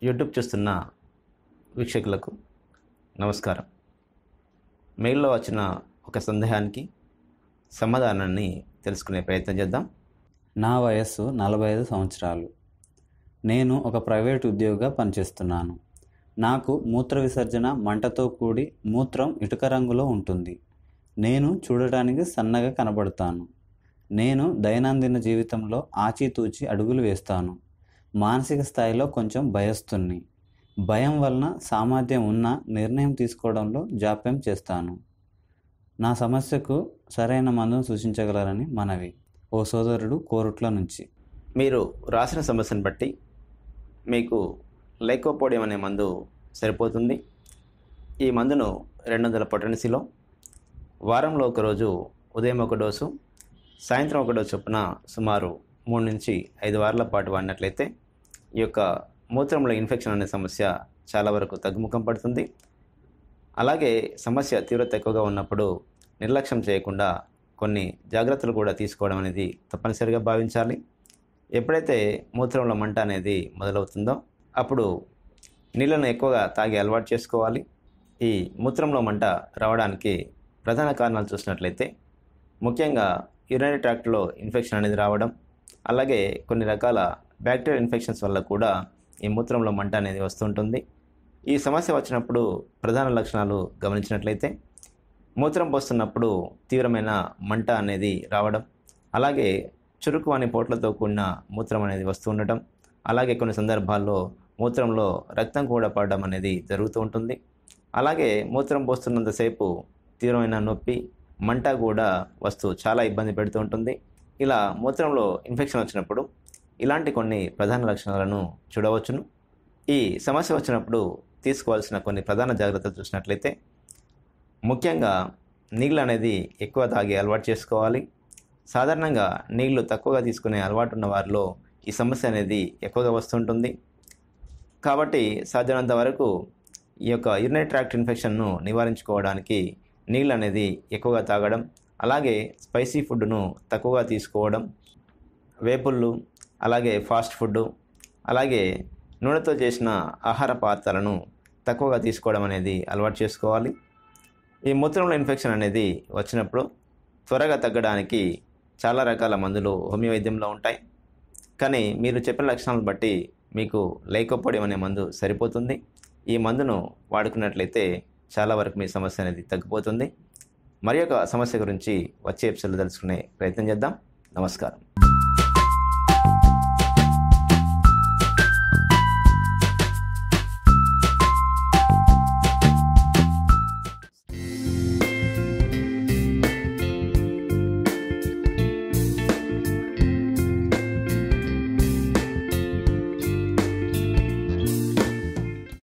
YouTube చూస్తున్న వీక్షకులకు నమస్కారం మెయిల్లో వచ్చిన ఒక సందేహానికి సమాధానాన్ని తెలుసుకునే ప్రయత్నం చేద్దాం నా వయస్సు నలభై ఐదు సంవత్సరాలు నేను ఒక ప్రైవేట్ ఉద్యోగిగా పనిచేస్తున్నాను నాకు మూత్ర విసర్జన మంటతో కూడి మూత్రం ఇటుక రంగులో ఉంటుంది నేను చూడటానికి సన్నగా కనబడతాను నేను దైనందిన జీవితంలో ఆచితూచి అడుగులు వేస్తాను మానసిక స్థాయిలో కొంచెం భయస్తున్ని భయం వలన సామర్థ్యం ఉన్న నిర్ణయం తీసుకోవడంలో జాప్యం చేస్తాను నా సమస్యకు సరైన మందును సూచించగలరని మనవి ఓ సోదరుడు కోరుట్ల నుంచి మీరు రాసిన సమస్యను బట్టి మీకు లైకోపోడియం అనే మందు సరిపోతుంది ఈ మందును రెండు వందల పొటెన్సీలో వారంలో ఒకరోజు ఉదయం ఒక డోసు సాయంత్రం ఒక డోసు చొప్పున సుమారు మూడు నుంచి ఐదు వారాల పాటు వాడినట్లయితే ఈ యొక్క మూత్రంలో ఇన్ఫెక్షన్ అనే సమస్య చాలా వరకు తగ్గుముఖం పడుతుంది అలాగే సమస్య తీవ్రత ఎక్కువగా ఉన్నప్పుడు నిర్లక్ష్యం చేయకుండా కొన్ని జాగ్రత్తలు కూడా తీసుకోవడం అనేది తప్పనిసరిగా భావించాలి ఎప్పుడైతే మూత్రంలో మంట అనేది మొదలవుతుందో అప్పుడు నీళ్ళను ఎక్కువగా తాగి అలవాటు చేసుకోవాలి ఈ మూత్రంలో మంట రావడానికి ప్రధాన కారణాలు చూసినట్లయితే ముఖ్యంగా యూరినరీ ట్రాక్ట్లో ఇన్ఫెక్షన్ అనేది రావడం అలాగే కొన్ని రకాల బ్యాక్టీరియల్ ఇన్ఫెక్షన్స్ వల్ల కూడా ఈ మూత్రంలో మంట అనేది వస్తుంటుంది ఈ సమస్య వచ్చినప్పుడు ప్రధాన లక్షణాలు గమనించినట్లయితే మూత్రం పోస్తున్నప్పుడు తీవ్రమైన మంట అనేది రావడం అలాగే చురుకు అనే పోట్లతో కూడిన మూత్రం అనేది వస్తూ ఉండటం అలాగే కొన్ని సందర్భాల్లో మూత్రంలో రక్తం కూడా పడడం అనేది జరుగుతూ ఉంటుంది అలాగే మూత్రం పోస్తున్నంతసేపు తీవ్రమైన నొప్పి మంట కూడా వస్తూ చాలా ఇబ్బంది పెడుతూ ఉంటుంది ఇలా మూత్రంలో ఇన్ఫెక్షన్ వచ్చినప్పుడు ఇలాంటి కొన్ని ప్రధాన లక్షణాలను చూడవచ్చును ఈ సమస్య వచ్చినప్పుడు తీసుకోవాల్సిన కొన్ని ప్రధాన జాగ్రత్తలు చూసినట్లయితే ముఖ్యంగా నీళ్ళు అనేది ఎక్కువ తాగి అలవాటు చేసుకోవాలి సాధారణంగా నీళ్లు తక్కువగా తీసుకునే అలవాటు ఉన్న వారిలో ఈ సమస్య అనేది ఎక్కువగా వస్తుంటుంది కాబట్టి సాధ్యమైనంత వరకు ఈ యొక్క యూరినరీ ట్రాక్ట్ ఇన్ఫెక్షన్ను నివారించుకోవడానికి నీళ్ళు అనేది ఎక్కువగా తాగడం అలాగే స్పైసీ ఫుడ్ను తక్కువగా తీసుకోవడం వేపుళ్ళు అలాగే ఫాస్ట్ ఫుడ్ అలాగే నూనెతో చేసిన ఆహార పదార్థాలను తక్కువగా తీసుకోవడం అనేది అలవాటు చేసుకోవాలి ఈ మూత్రంలో ఇన్ఫెక్షన్ అనేది వచ్చినప్పుడు త్వరగా తగ్గడానికి చాలా రకాల మందులు హోమియో వైద్యంలో ఉంటాయి కానీ మీరు చెప్పిన లక్షణాలను బట్టి మీకు లైకోపోడియం అనే మందు సరిపోతుంది ఈ మందును వాడుకున్నట్లయితే చాలా వరకు మీ సమస్య అనేది తగ్గిపోతుంది మరి సమస్య గురించి వచ్చే ఎపిసోడ్లో తెలుసుకునే ప్రయత్నం చేద్దాం నమస్కారం